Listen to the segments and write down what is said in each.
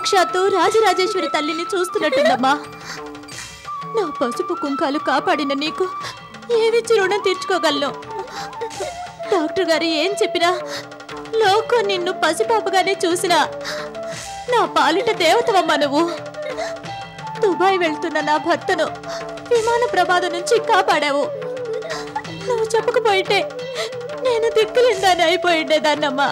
సాక్షాత్తు రాజరాజేశ్వరి తల్లిని చూస్తున్నట్టుందమ్మా నా పసుపు కుంకాలు కాపాడిన నీకు ఏమిచ్చి రుణం తీర్చుకోగలను డాక్టర్ గారు ఏం చెప్పినా లోకం నిన్ను పసిపాపగానే చూసినా నా పాలిట దేవతవమ్మా నువ్వు దుబాయ్ వెళ్తున్న నా భర్తను విమాన ప్రమాదం నుంచి కాపాడావు నువ్వు చెప్పకపోయింటే నేను దిక్కులిందాన్ని అయిపోయిండేదాన్నమ్మా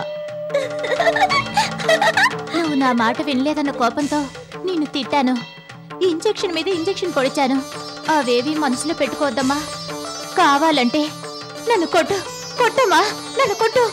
నువ్వు నా మాట వినలేదన్న కోపంతో నిన్ను తిట్టాను ఇంజెక్షన్ మీద ఇంజెక్షన్ పొడిచాను అవేవి మనసులో పెట్టుకోవద్దమ్మా కావాలంటే నన్ను కొట్టు కొట్టమ్మా నన్ను కొట్టు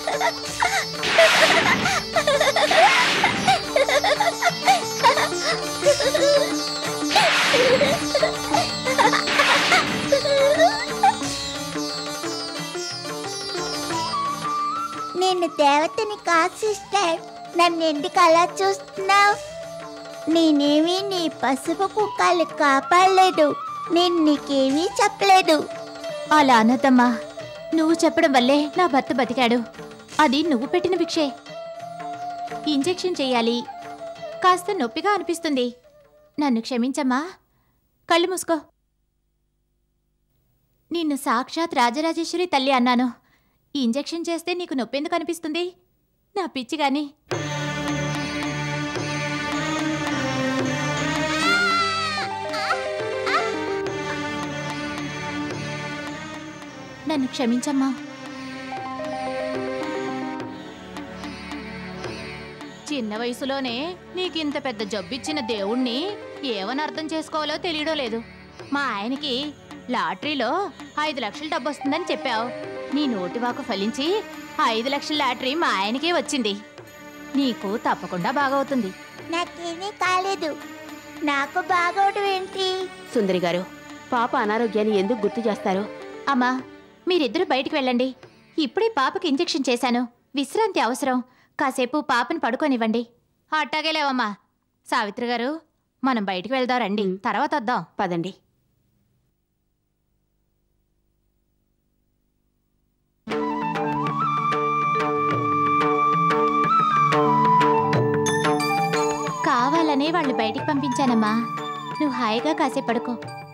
నేను దేవతని కాదు సిస్టర్ నన్ను ఎందుకు అలా చూస్తున్నావు నేనేమీ నీ పసుపు కుక్కలు కాపాడలేదు నేను నీకేమీ చెప్పలేదు అలా అనద్దమ్మా నువ్వు చెప్పడం వల్లే నా భర్త బతికాడు అది నువ్వు పెట్టిన భిక్షే ఇంజెక్షన్ చెయ్యాలి కాస్త నొప్పిగా అనిపిస్తుంది నన్ను క్షమించమ్మా కళ్ళు మూసుకో నిన్ను సాక్షాత్ రాజరాజేశ్వరి తల్లి అన్నాను ఇంజెక్షన్ చేస్తే నీకు నొప్పి ఎందుకు అనిపిస్తుంది నా పిచ్చి గాని నన్ను క్షమించమ్మా చిన్న వయసులోనే నీకింత పెద్ద జబ్బిచ్చిన దేవుణ్ణి ఏమని అర్థం చేసుకోవాలో తెలియడం లేదు మా ఆయనకి లాటరీలో ఐదు లక్షల డబ్బు వస్తుందని చెప్పావు నీ నోటివాకు ఫలించి ఐదు లక్షల లాటరీ మా ఆయనకే వచ్చింది నీకు తప్పకుండా బాగవుతుంది నాకేమీ కాలేదు నాకు బాగోడు ఏంటి సుందరి గారు పాప అనారోగ్యాన్ని ఎందుకు గుర్తు చేస్తారు అమ్మా మీరిద్దరూ బయటికి వెళ్ళండి ఇప్పుడే పాపకి ఇంజెక్షన్ చేశాను విశ్రాంతి అవసరం కాసేపు పాపని పడుకోనివ్వండి అట్టాగే లేవమ్మా సావిత్రి గారు మనం బయటికి వెళ్దాం రండి మ్. తర్వాత వద్దాం పదండి కావాలనే వాళ్ళు బయటికి పంపించానమ్మా నువ్వు హాయిగా కాసేపు పడుకో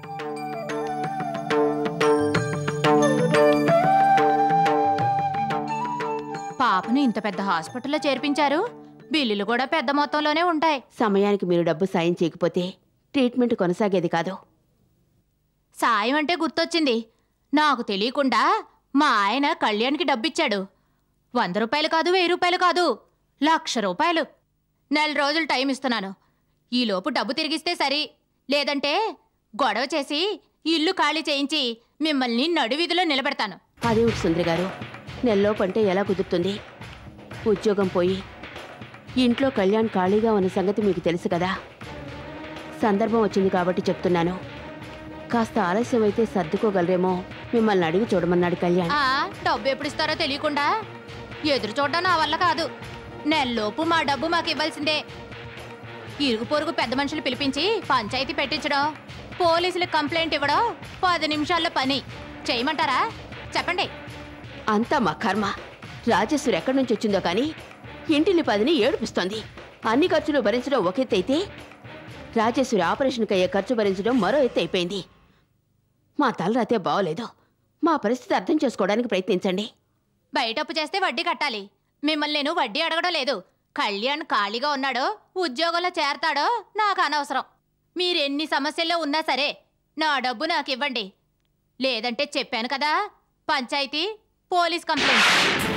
పాపను ఇంత పెద్ద హాస్పిటల్లో చేర్పించారు బిల్లులు కూడా పెద్ద మొత్తంలోనే ఉంటాయి సమయానికి మీరు డబ్బు సాయం చేయకపోతే ట్రీట్మెంట్ కొనసాగేది కాదు సాయం అంటే గుర్తొచ్చింది నాకు తెలియకుండా మా ఆయన కళ్యాణ్కి డబ్బిచ్చాడు వంద రూపాయలు కాదు వెయ్యి రూపాయలు కాదు లక్ష రూపాయలు నెల రోజులు టైం ఇస్తున్నాను ఈలోపు డబ్బు తిరిగిస్తే సరి లేదంటే గొడవ చేసి ఇల్లు ఖాళీ చేయించి మిమ్మల్ని నడువీధిలో నిలబెడతాను అదేమిటి సుందరి గారు నెలలోపు అంటే ఎలా కుదురుతుంది ఉద్యోగం పోయి ఇంట్లో కళ్యాణ్ ఖాళీగా ఉన్న సంగతి మీకు తెలుసు కదా సందర్భం వచ్చింది కాబట్టి చెప్తున్నాను కాస్త ఆలస్యం అయితే సర్దుకోగలరేమో మిమ్మల్ని అడిగి చూడమన్నాడు కళ్యాణ్ ఆ డబ్బు ఎప్పుడు ఇస్తారో తెలియకుండా ఎదురు చూడడం నా వల్ల కాదు నెలలోపు మా డబ్బు మాకు ఇవ్వాల్సిందే ఇరుగు పొరుగు పెద్ద మనుషులు పిలిపించి పంచాయతీ పెట్టించడం పోలీసులకు కంప్లైంట్ ఇవ్వడం పది నిమిషాల్లో పని చేయమంటారా చెప్పండి అంతా మా కర్మ రాజేశ్వరి ఎక్కడి నుంచి వచ్చిందో కానీ ఇంటిని పదిని ఏడుపిస్తోంది అన్ని ఖర్చులు భరించడం ఒక ఎత్తు అయితే రాజేశ్వరి ఆపరేషన్కి అయ్యే ఖర్చు భరించడం మరో ఎత్తు అయిపోయింది మా తలరాతే బాగోలేదు మా పరిస్థితి అర్థం చేసుకోవడానికి ప్రయత్నించండి బయట అప్పు చేస్తే వడ్డీ కట్టాలి మిమ్మల్ని నేను వడ్డీ అడగడం లేదు కళ్యాణ్ ఖాళీగా ఉన్నాడో ఉద్యోగంలో చేరతాడో నాకు అనవసరం మీరెన్ని సమస్యల్లో ఉన్నా సరే నా డబ్బు నాకు ఇవ్వండి లేదంటే చెప్పాను కదా panchayati police complaint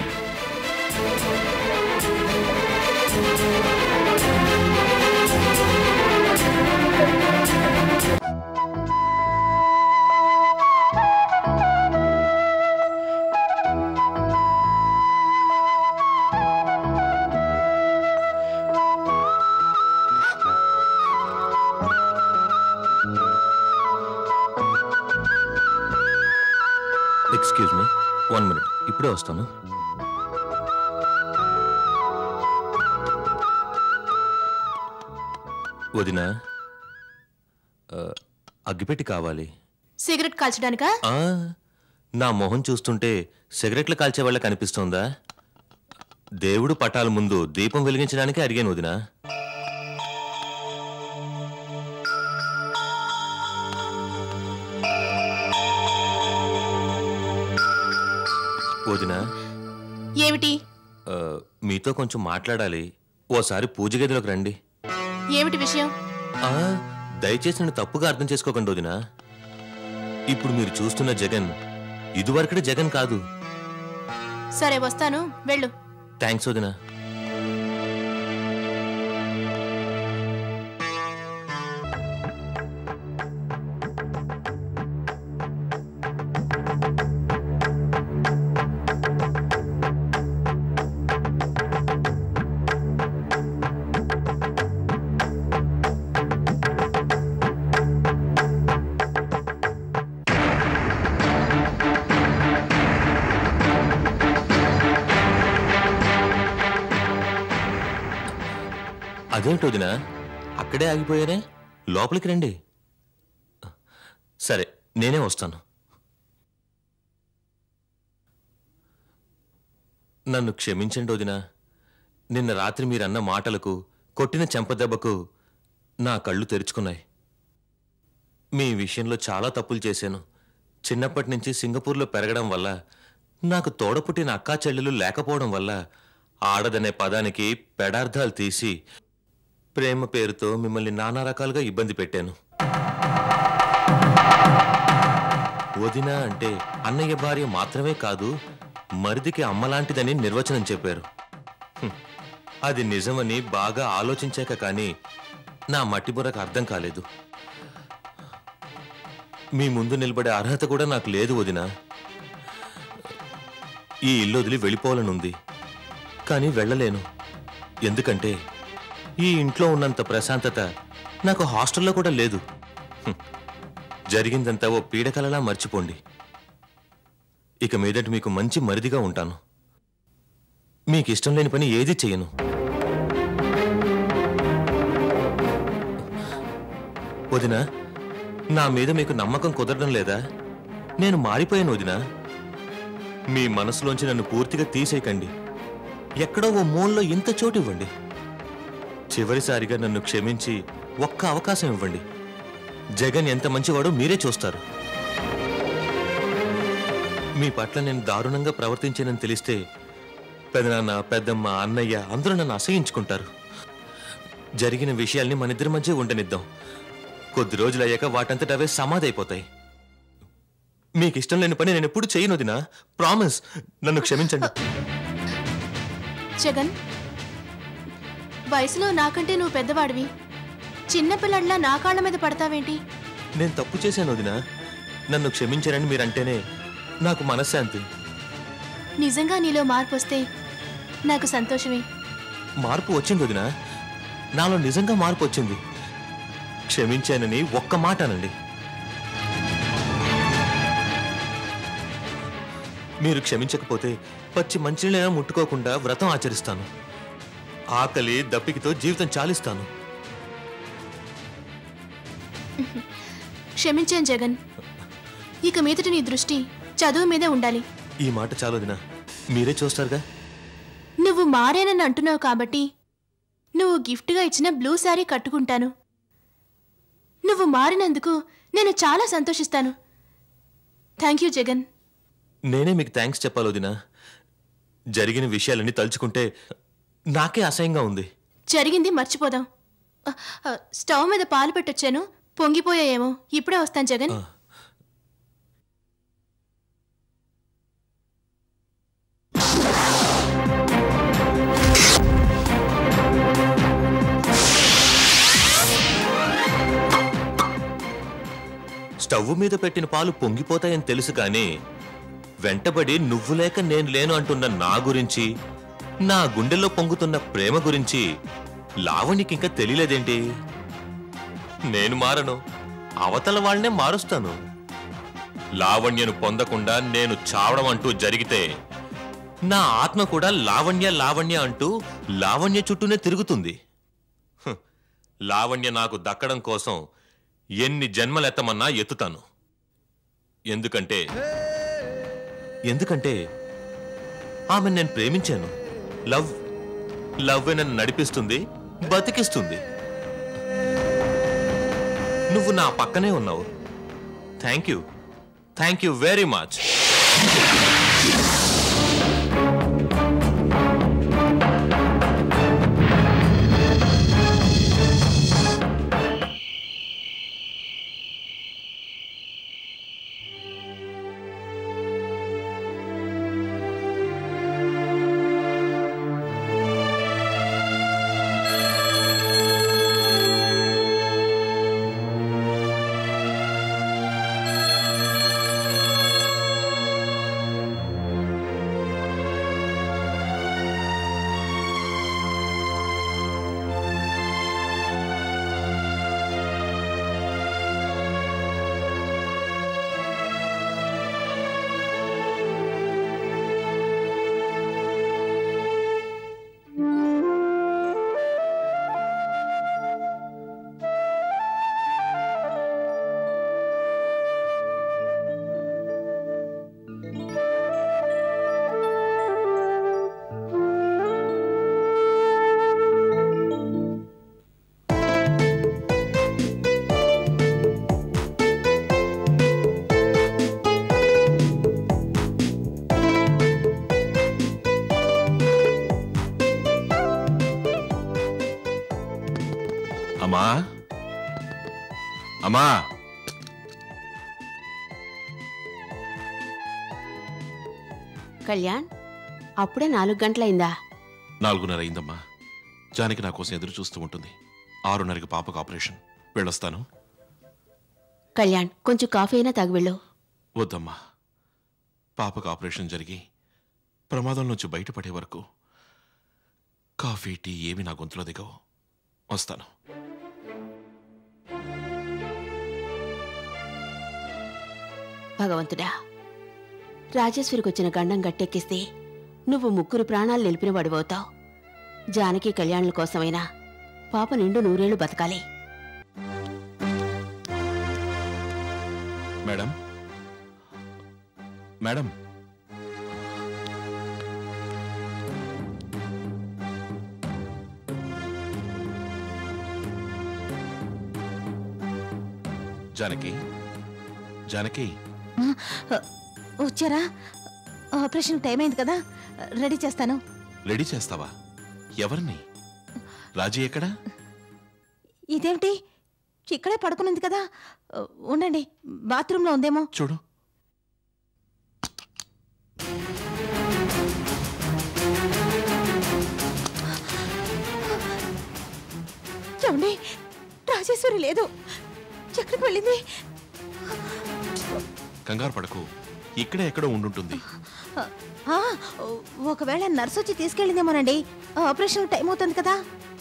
excuse me one minute ఇప్పుడే వస్తాను వదినా ఆ, అగ్గిపెట్టి కావాలి సిగరెట్ కాల్చడానికా ఆ, నా మొహం చూస్తుంటే సిగరెట్లు కాల్చే వాళ్ళకి అనిపిస్తోందా దేవుడు పటాల ముందు దీపం వెలిగించడానికి అడిగాను వదినా వదినా ఏమిటి ఆ, మీతో కొంచెం మాట్లాడాలి ఓసారి పూజ గదిలోకి రండి ఏమిటి విషయం ఆ, దయచేసి నన్ను తప్పుగా అర్థం చేసుకోకండి వదినా ఇప్పుడు మీరు చూస్తున్న జగన్ ఇదివరకటి జగన్ కాదు సరే వస్తాను వెళ్ళు థ్యాంక్స్ వదినా అదేంటి వదినా అక్కడే ఆగిపోయారే లోపలికి రండి సరే నేనే వస్తాను నన్ను క్షమించండి వదినా నిన్న రాత్రి మీరన్న మాటలకు కొట్టిన చెంపదెబ్బకు నా కళ్ళు తెరుచుకున్నాయి మీ విషయంలో చాలా తప్పులు చేశాను చిన్నప్పటి నుంచి సింగపూర్లో పెరగడం వల్ల నాకు తోడపుట్టిన అక్కా చెల్లెలు లేకపోవడం వల్ల ఆడదనే పదానికి పెడార్థాలు తీసి ప్రేమ పేరుతో మిమ్మల్ని నానా రకాలుగా ఇబ్బంది పెట్టాను వదిన అంటే అన్నయ్య భార్య మాత్రమే కాదు మరిదికి అమ్మలాంటిదని నిర్వచనం చెప్పారు హ్మ్. అది నిజమని బాగా ఆలోచించాక కానీ నా మట్టిబుర్రకు అర్థం కాలేదు మీ ముందు నిలబడే అర్హత కూడా నాకు లేదు వదిన ఈ ఇల్లు వదిలి వెళ్ళిపోవాలనుంది కానీ వెళ్ళలేను ఎందుకంటే ఈ ఇంట్లో ఉన్నంత ప్రశాంతత నాకు హాస్టల్లో కూడా లేదు హ్మ్. జరిగిందంతా ఓ పీడకలలా మర్చిపోండి ఇక మీదట మీకు మంచి మరిదిగా ఉంటాను మీకు ఇష్టం లేని పని ఏది చేయను వదిన నా మీద మీకు నమ్మకం కుదరడం లేదా నేను మారిపోయాను వదినా మీ మనసులోంచి నన్ను పూర్తిగా తీసేయకండి ఎక్కడో ఓ మూలలో ఇంత చోటు ఇవ్వండి చివరిసారిగా నన్ను క్షమించి ఒక్క అవకాశం ఇవ్వండి జగన్ ఎంత మంచివాడో మీరే చూస్తారు మీ పట్ల నేను దారుణంగా ప్రవర్తించానని తెలిస్తే పెదనాన్న పెద్దమ్మ అన్నయ్య అందరూ నన్ను అసహించుకుంటారు జరిగిన విషయాల్ని మన ఇద్దరి మధ్య ఉండనిద్దాం కొద్ది రోజులు అయ్యాక వాటంతట అవే సమాధైపోతాయి మీకు ఇష్టం లేని పని నేను ఎప్పుడు చేయను వదినా ప్రామిస్ నన్ను క్షమించండి జగన్ వయసులో నాకంటే నువ్వు పెద్దవాడివి చిన్నపిల్లడ్లా నా కాళ్ళ మీద పడతావేంటి నేను తప్పు చేశాను వదినా నన్ను క్షమించారని మీరంటేనే నాకు మనశ్శాంతి నిజంగా నీలో మార్పు వస్తే నాకు సంతోషమే మార్పు వచ్చింది వదినా నాలో నిజంగా మార్పు వచ్చింది క్షమించానని ఒక్క మాట అనండి మీరు క్షమించకపోతే పచ్చి మంచినీళ్ళైనా ముట్టుకోకుండా వ్రతం ఆచరిస్తాను ఆకలి దప్పికితో జీవితం చాలిస్తాను క్షమించాను జగన్ ఇక మీదట నీ దృష్టి చదువు మీదే ఉండాలి ఈ మాట చాలు వదినా మీరే చూస్తారుగా నువ్వు మారేనని అంటున్నావు కాబట్టి నువ్వు గిఫ్ట్గా ఇచ్చిన బ్లూ శారీ కట్టుకుంటాను నువ్వు మారినందుకు నేను చాలా సంతోషిస్తాను థ్యాంక్ యూ జగన్ నేనే మీకు థ్యాంక్స్ చెప్పాలి వదినా జరిగిన విషయాలన్నీ తలుచుకుంటే నాకే అసహ్యంగా ఉంది జరిగింది మర్చిపోదాం అ, అ, స్టవ్ మీద పాలు పెట్టొచ్చాను పొంగిపోయాయేమో ఇప్పుడే వస్తాను జగన్ ఆ. స్టవ్ మీద పెట్టిన పాలు పొంగిపోతాయని తెలుసు కానీ వెంటబడి నువ్వు లేక నేను లేను అంటున్న నా గురించి నా గుండెల్లో పొంగుతున్న ప్రేమ గురించి లావణ్యకి ఇంకా తెలియలేదేంటి నేను మారను అవతల వాళ్ళనే మారుస్తాను లావణ్యను పొందకుండా నేను చావడం అంటూ జరిగితే నా ఆత్మ కూడా లావణ్య లావణ్య అంటూ లావణ్య చుట్టూనే తిరుగుతుంది హ్, లావణ్య నాకు దక్కడం కోసం ఎన్ని జన్మలెత్తమన్నా ఎత్తుతాను ఎందుకంటే ఎందుకంటే ఆమె నేను ప్రేమించాను లవ్ లవ్ నన్ను నడిపిస్తుంది బతికిస్తుంది నువ్వు నా పక్కనే ఉన్నావు thank you thank you very much అమ్మా కళ్యాణ్ అప్పుడే నాలుగు గంటలైందా నాలుగున్నర అయిందమ్మా జానకి నా కోసం ఎదురు చూస్తూ ఉంటుంది ఆరున్నరకి పాపకు ఆపరేషన్ వెళ్ళొస్తాను కళ్యాణ్ కొంచెం కాఫీ అయినా తాగి వెళ్ళు వద్దమ్మా పాపకు ఆపరేషన్ జరిగి ప్రమాదం నుంచి బయటపడే వరకు కాఫీ టీ ఏమి నా గొంతులో దిగవు వస్తాను భగవంతుడా రాజేశ్వరికి వచ్చిన గండం గట్టెక్కిస్తే నువ్వు ముగ్గురు ప్రాణాలు నిలిపిన వాడివవుతావు జానకి కళ్యాణుల కోసమైనా పాప నిండు నూరేళ్లు బతకాలి మేడం మేడం జానకి జానకి వచ్చారా ఆపరేషన్ టైం అయింది కదా రెడీ చేస్తాను రెడీ చేస్తావా ఎవరిని రాజీ ఎక్కడా ఇదేమిటి ఇక్కడే పడుకునింది కదా ఉండండి బాత్రూంలో ఉందేమో చూడు చూడండి రాజేశ్వరి లేదు ఎక్కడికి వెళ్ళింది కంగారు పడకు ఇక్కడే ఎక్కడో ఉండుంటుంది ఆ, ఒకవేళ నర్సు వచ్చి తీసుకెళ్ళిందేమోనండి ఆపరేషన్ టైం అవుతుంది కదా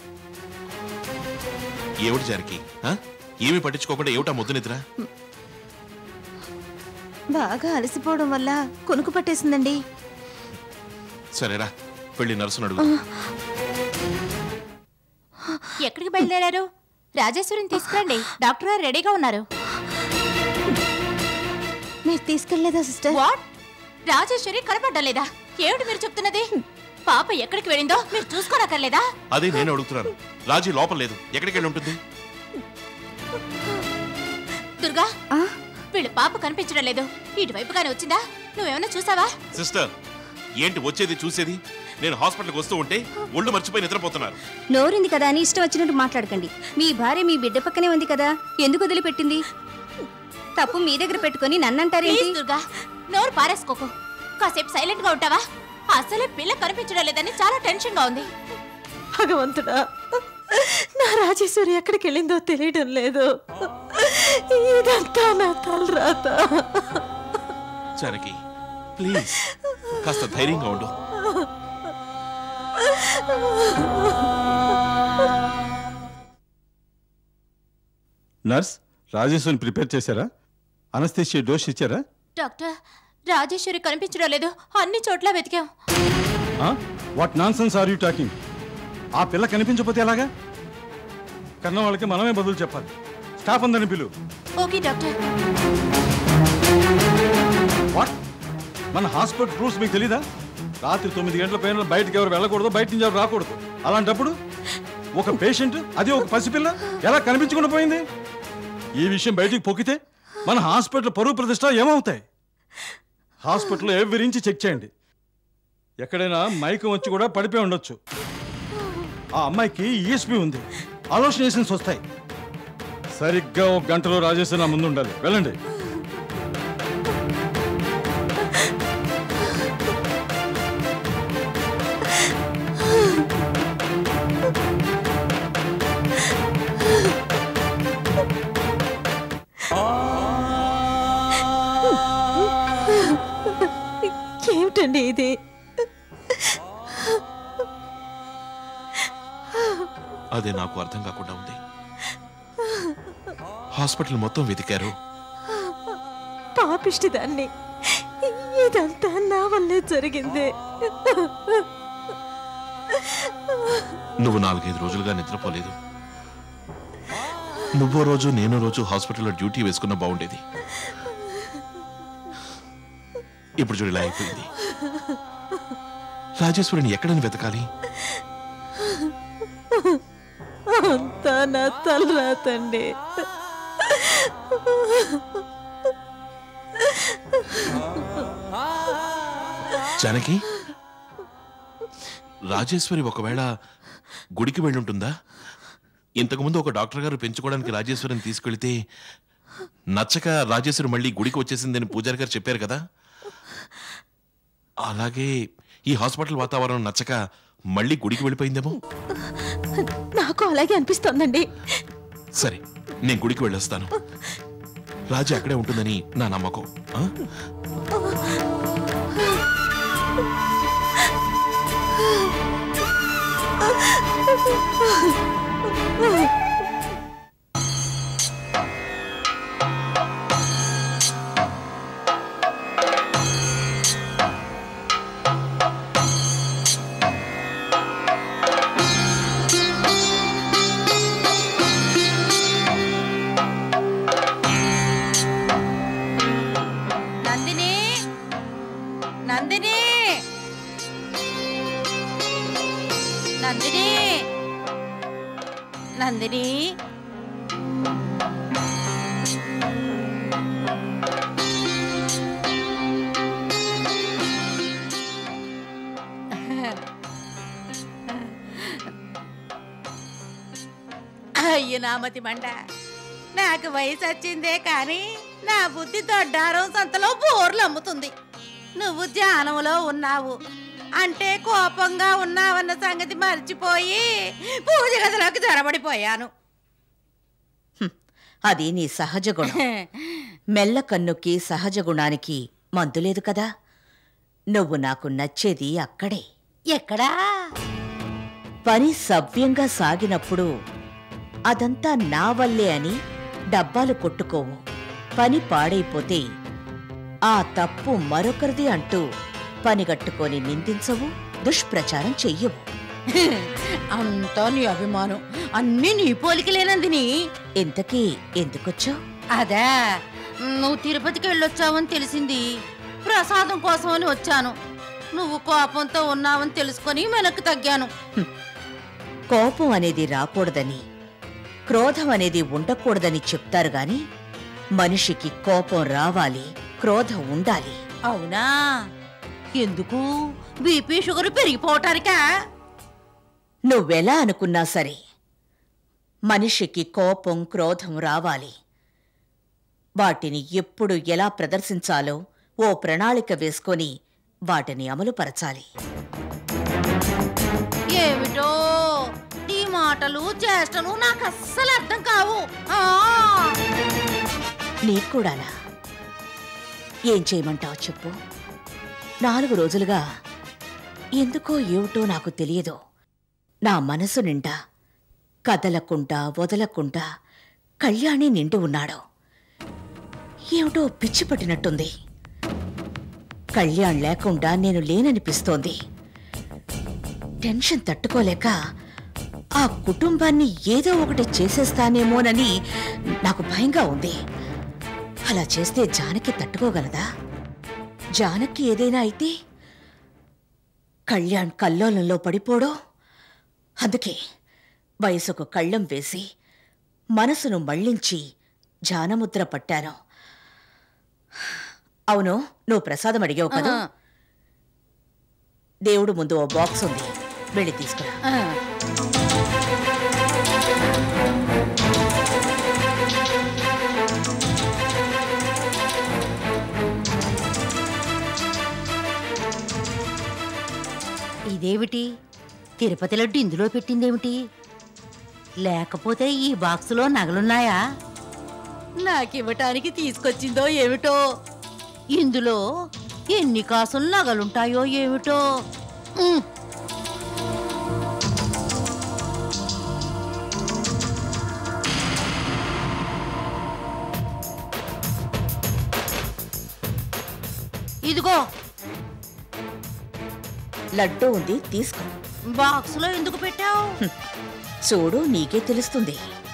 ఏమిటి జానకి ఆ? ఏమీ పట్టించుకోకుండా ఏమిటా ముద్దు నిద్ర బాగా అలసిపోవడం వల్ల కొనుక్కు పట్టేసిందండి సరేరా వెళ్ళి నర్సును అడుగు ఎక్కడికి బయలుదేరారు రాజేశ్వరిని తీసుకురండి డాక్టర్ గారు రెడీగా ఉన్నారు మీరు తీసుకెళ్ళలేదా సిస్టర్ వాట్ రాజేశ్వరి కనపడ్డం లేదా ఏమిటి మీరు చెప్తున్నది పాప ఎక్కడికి వెళ్ళిందో మీరు చూసుకోనక్కర్లేదా అదే నేను అడుగుతున్నాను రాజీ లోపల లేదు ఎక్కడికి వెళ్ళి ఉంటుంది దుర్గా వీళ్ళు పాప కనిపించడం లేదు ఇటువైపుగానే వచ్చిందా నువ్వేమైనా చూసావా సిస్టర్ ఏంటి వచ్చేది చూసేది నేను హాస్పిటల్కి వస్తూ ఉంటే ఒళ్ళు మర్చిపోయి నిద్రపోతున్నారు నోరుంది కదా అని ఇష్టం వచ్చినట్టు మాట్లాడకండి మీ భార్య మీ బిడ్డ పక్కనే ఉంది కదా ఎందుకు వదిలిపెట్టింది తప్పు మీ దగ్గర పెట్టుకొని నన్నంటారేంటి ప్లీజ్ దుర్గా నోరు పారేసుకోకు కాసేపు సైలెంట్ గా ఉంటావా అసలే పిల్ల కనిపించడం లేదని చాలా టెన్షన్ గా ఉంది భగవంతుడా నా రాజేశ్వరి ఎక్కడికి వెళ్ళిందో తెలియడం లేదు ఇదంతా నా తలరాత జానకి ప్లీజ్ కాస్త ధైర్యంగా ఉండు నర్స్ రాజేశ్వరిని ప్రిపేర్ చేశారా అనస్థిషియా డోస్ ఇచ్చారా డాక్టర్ రాజేశ్వరి కనిపించడం లేదు అన్ని చోట్ల వెతికాం what nonsense are you talking ఆ పిల్ల కనిపించకపోతే ఎలాగా కన్న వాళ్ళకి మనమే బదులు చెప్పాలి స్టాఫ్ అందరిని పిలు ఓకే డాక్టర్ వాట్ మన హాస్పిటల్ రూల్స్ మీకు తెలీదా రాత్రి తొమ్మిది గంటల పైన బయటకు ఎవరు వెళ్ళకూడదు బయట నుంచి ఎవరు రాకూడదు అలాంటప్పుడు ఒక పేషెంట్ అది ఒక పసిపిల్ల ఎలా కనిపించకుండా పోయింది ఈ విషయం బయటికి పొక్కితే మన హాస్పిటల్ పరువు ప్రతిష్ట ఏమవుతాయి హాస్పిటల్లో ఎవరించి చెక్ చేయండి ఎక్కడైనా మైకం వచ్చి కూడా పడిపోయి ఉండొచ్చు ఆ అమ్మాయికి ఈఎస్పి ఉంది అలోసినేషన్స్ వస్తాయి సరిగ్గా ఒక గంటలో రాజేశ్వరి నా ముందు ఉండాలి వెళ్ళండి ఏమిటండి ఇది అదే నాకు అర్థం కాకుండా ఉంది హాస్పిటల్ మొత్తం వెతికారు పాపిష్టి దాన్ని ఇదంతా నా వల్లే జరిగింది నువ్వు నాలుగైదు రోజులుగా నిద్రపోలేదు నువ్వో రోజు నేను రోజు హాస్పిటల్లో డ్యూటీ వేసుకున్న బాగుండేది ఇప్పుడు చూడు ఇలా అయిపోయింది రాజేశ్వరిని ఎక్కడని వెతకాలి అంతా నా తలరాతండి జానకి రాజేశ్వరి ఒకవేళ గుడికి వెళ్ళుంటుందా ఇంతకుముందు ఒక డాక్టర్ గారు పెంచుకోవడానికి రాజేశ్వరిని తీసుకెళ్తే నచ్చక రాజేశ్వరి మళ్ళీ గుడికి వచ్చేసిందని పూజారి గారు చెప్పారు కదా అలాగే ఈ హాస్పిటల్ వాతావరణం నచ్చక మళ్ళీ గుడికి వెళ్ళిపోయిందేమో నాకు అలాగే అనిపిస్తోందండి సరే నేను గుడికి వెళ్ళొస్తాను రాజు అక్కడే ఉంటుందని నా నమ్మకం ఆ? నందిని నందిని నందిని నందిని అయ్యో నామతి మండ నాకు వయసు వచ్చిందే కానీ నా బుద్ధి దొడ్డారం సంతలో బోర్లు అమ్ముతుంది నువ్వు ధ్యానంలో ఉన్నావు అంటే కోపంగా ఉన్నావన్న సంగతి మర్చిపోయి పూజ గదిలోకి జొరబడిపోయాను అది నీ సహజ గుణం మెల్ల కన్నుకి సహజ గుణానికి మందు లేదు కదా నువ్వు నాకు నచ్చేది అక్కడే ఎక్కడా పని సవ్యంగా సాగినప్పుడు అదంతా నా వల్లే అని డబ్బాలు కొట్టుకోవు పని పాడైపోతే ఆ తప్పు మరొకరిది అంటూ పనిగట్టుకొని నిందించవు దుష్ప్రచారం చెయ్యవు అంతా నీ అభిమానం అన్నీ నీ పోలికలేనందిని ఇంతకీ ఎందుకొచ్చావు అదే నువ్వు తిరుపతికి వెళ్ళొచ్చావని తెలిసింది ప్రసాదం కోసమని వచ్చాను నువ్వు కోపంతో ఉన్నావని తెలుసుకొని వెనక్కి తగ్గాను కోపం అనేది రాకూడదని క్రోధం అనేది ఉండకూడదని చెప్తారు గాని మనిషికి కోపం రావాలి క్రోధం ఉండాలి అవునా ఎందుకు బీపీ షుగర్ పెరిగిపోవటానికా నువ్వెలా అనుకున్నా సరే మనిషికి కోపం క్రోధం రావాలి వాటిని ఎప్పుడు ఎలా ప్రదర్శించాలో ఓ ప్రణాళిక వేసుకొని వాటిని అమలుపరచాలి ఏమిటో నీ మాటలు చేష్టలు నాకు అస్సలు అర్థం కావు ఆ నీకు కూడానా ఏం చేయమంటావు చెప్పు నాలుగు రోజులుగా ఎందుకో ఏమిటో నాకు తెలియదు నా మనసు నిండా కదలకుండా వదలకుండా కళ్యాణి నిండి ఉన్నాడు ఏమిటో పిచ్చి పట్టినట్టుంది కళ్యాణ్ లేకుండా నేను లేననిపిస్తోంది టెన్షన్ తట్టుకోలేక ఆ కుటుంబాన్ని ఏదో ఒకటి చేసేస్తానేమోనని నాకు భయంగా ఉంది అలా చేస్తే జానకి తట్టుకోగలదా జానకి ఏదైనా అయితే కళ్యాణ్ కల్లోలంలో పడిపోడో అందుకే వయసుకు కళ్ళం వేసి మనసును మళ్ళించి జానముద్ర పట్టాను అవును నువ్వు ప్రసాదం అడిగావు కదా ఆ. దేవుడు ముందు ఓ బాక్స్ ఉంది వెళ్ళి తీసుకురా ఆ. ఇదేమిటి తిరుపతి లడ్డు ఇందులో పెట్టిందేమిటి లేకపోతే ఈ బాక్సులో నగలున్నాయా నాకివ్వటానికి తీసుకొచ్చిందో ఏమిటో ఇందులో ఎన్ని కాసులు నగలుంటాయో ఏమిటో ఉమ్. ఇదిగో లడ్డు ఉంది తీసుకో బాక్సులో ఎందుకు పెట్టావు చూడు నీకే తెలుస్తుంది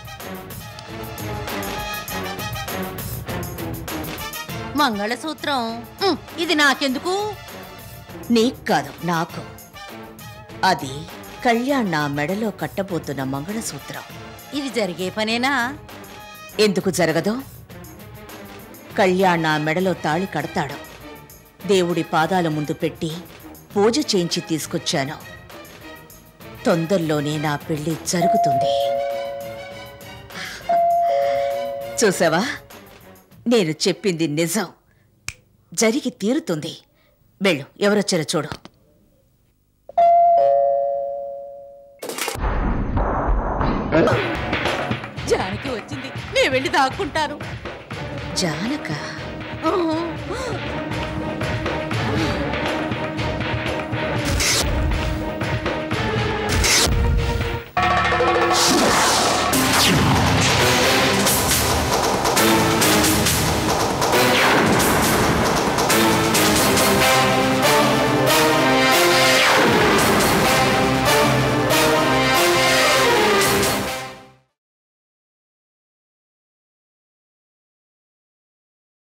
మంగళసూత్రం ఉమ్, ఇది నాకెందుకు నీకు కాదు నాకు అది కళ్యాణ్ నా మెడలో కట్టబోతున్న మంగళసూత్రం ఇది జరిగే పనేనా ఎందుకు జరగదు కళ్యాణ్ నా మెడలో తాళి కడతాడు దేవుడి పాదాల ముందు పెట్టి పూజ చేయించి తీసుకొచ్చాను తొందరలోనే నా పెళ్లి జరుగుతుంది చూసావా నేను చెప్పింది నిజం జరిగి తీరుతుంది వెళ్ళు ఎవరొచ్చారో చూడు జానకి వచ్చింది నేను వెళ్ళి దాక్కుంటాను జానక ఆ,